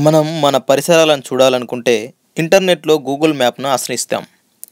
మనం మన పరిసరాలను చూడాలనుకుంటే ఇంటర్నెట్లో గూగుల్ మ్యాప్ను ఆశ్రయిస్తాం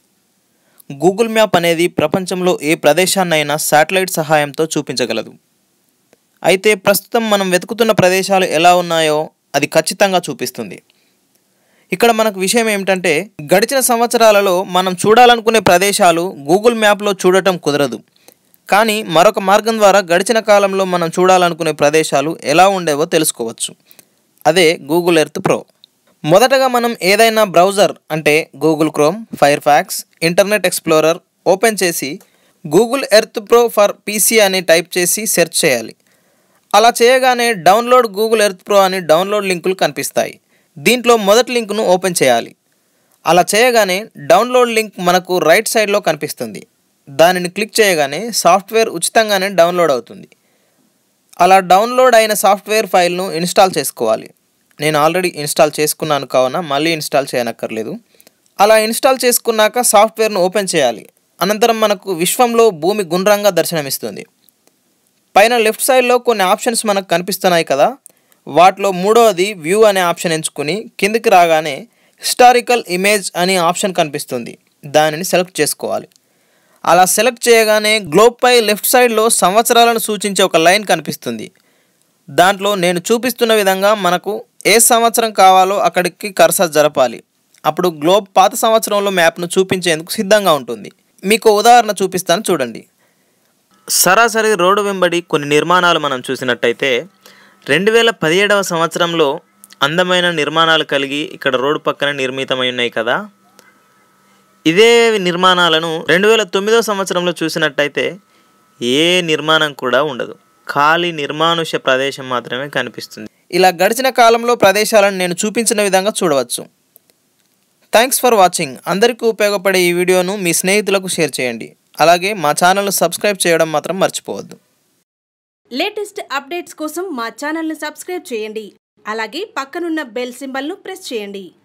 గూగుల్ మ్యాప్ అనేది ప్రపంచంలో ఏ ప్రదేశాన్నైనా శాటిలైట్ సహాయంతో చూపించగలదు అయితే ప్రస్తుతం మనం వెతుకుతున్న ప్రదేశాలు ఎలా ఉన్నాయో అది ఖచ్చితంగా చూపిస్తుంది ఇక్కడ మనకు విషయం ఏమిటంటే గడిచిన సంవత్సరాలలో మనం చూడాలనుకునే ప్రదేశాలు గూగుల్ మ్యాప్లో చూడటం కుదరదు కానీ మరొక మార్గం ద్వారా గడిచిన కాలంలో మనం చూడాలనుకునే ప్రదేశాలు ఎలా ఉండేవో తెలుసుకోవచ్చు అదే గూగుల్ ఎర్త్ ప్రో మొదటగా మనం ఏదైనా బ్రౌజర్ అంటే Google Chrome Firefox Internet Explorer open చేసి Google Earth pro for PC అని టైప్ చేసి సెర్చ్ చేయాలి అలా చేయగానే డౌన్లోడ్ గూగుల్ ఎర్త్ ప్రో అని డౌన్లోడ్ లింకులు కనిపిస్తాయి దీంట్లో మొదటి లింకును ఓపెన్ చేయాలి అలా చేయగానే డౌన్లోడ్ లింక్ మనకు రైట్ సైడ్లో కనిపిస్తుంది దానిని క్లిక్ చేయగానే సాఫ్ట్వేర్ ఉచితంగానే డౌన్లోడ్ అవుతుంది అలా డౌన్లోడ్ అయిన సాఫ్ట్వేర్ ఫైల్ను ఇన్స్టాల్ చేసుకోవాలి నేను ఆల్రెడీ ఇన్స్టాల్ చేసుకున్నాను కావున మళ్ళీ ఇన్స్టాల్ చేయనక్కర్లేదు అలా ఇన్స్టాల్ చేసుకున్నాక సాఫ్ట్వేర్ను ఓపెన్ చేయాలి అనంతరం మనకు విశ్వంలో భూమి గుండ్రంగా దర్శనమిస్తుంది పైన లెఫ్ట్ సైడ్లో కొన్ని ఆప్షన్స్ మనకు కనిపిస్తున్నాయి కదా వాటిలో మూడవది వ్యూ అనే ఆప్షన్ ఎంచుకుని కిందికి రాగానే హిస్టారికల్ ఇమేజ్ అనే ఆప్షన్ కనిపిస్తుంది దానిని సెలెక్ట్ చేసుకోవాలి అలా సెలెక్ట్ చేయగానే గ్లోబ్పై లెఫ్ట్ సైడ్లో సంవత్సరాలను సూచించే ఒక లైన్ కనిపిస్తుంది దాంట్లో నేను చూపిస్తున్న విధంగా మనకు ఏ సంవత్సరం కావాలో అక్కడికి కర్సర్ జరపాలి అప్పుడు గ్లోబ్ పాత సంవత్సరంలో మ్యాప్ను చూపించేందుకు సిద్ధంగా ఉంటుంది మీకు ఉదాహరణ చూపిస్తాను చూడండి సరాసరి రోడ్డు వెంబడి కొన్ని నిర్మాణాలు మనం చూసినట్టయితే రెండు వేల పదిహేడవ సంవత్సరంలో అందమైన నిర్మాణాలు కలిగి ఇక్కడ రోడ్డు పక్కన నిర్మితమై ఉన్నాయి కదా ఇదే నిర్మాణాలను రెండు వేల తొమ్మిదవ సంవత్సరంలో చూసినట్టయితే ఏ నిర్మాణం కూడా ఉండదు ఖాళీ నిర్మానుష్య ప్రదేశం మాత్రమే కనిపిస్తుంది ఇలా గడిచిన కాలంలో ప్రదేశాలను నేను చూపించిన విధంగా చూడవచ్చు థ్యాంక్స్ ఫర్ వాచింగ్ అందరికీ ఉపయోగపడే ఈ వీడియోను మీ స్నేహితులకు షేర్ చేయండి అలాగే మా ఛానల్ను సబ్స్క్రైబ్ చేయడం మాత్రం మర్చిపోవద్దు లేటెస్ట్ అప్డేట్స్ కోసం మా ఛానల్ను సబ్స్క్రైబ్ చేయండి అలాగే పక్కనున్న బెల్ సింబల్ను ప్రెస్ చేయండి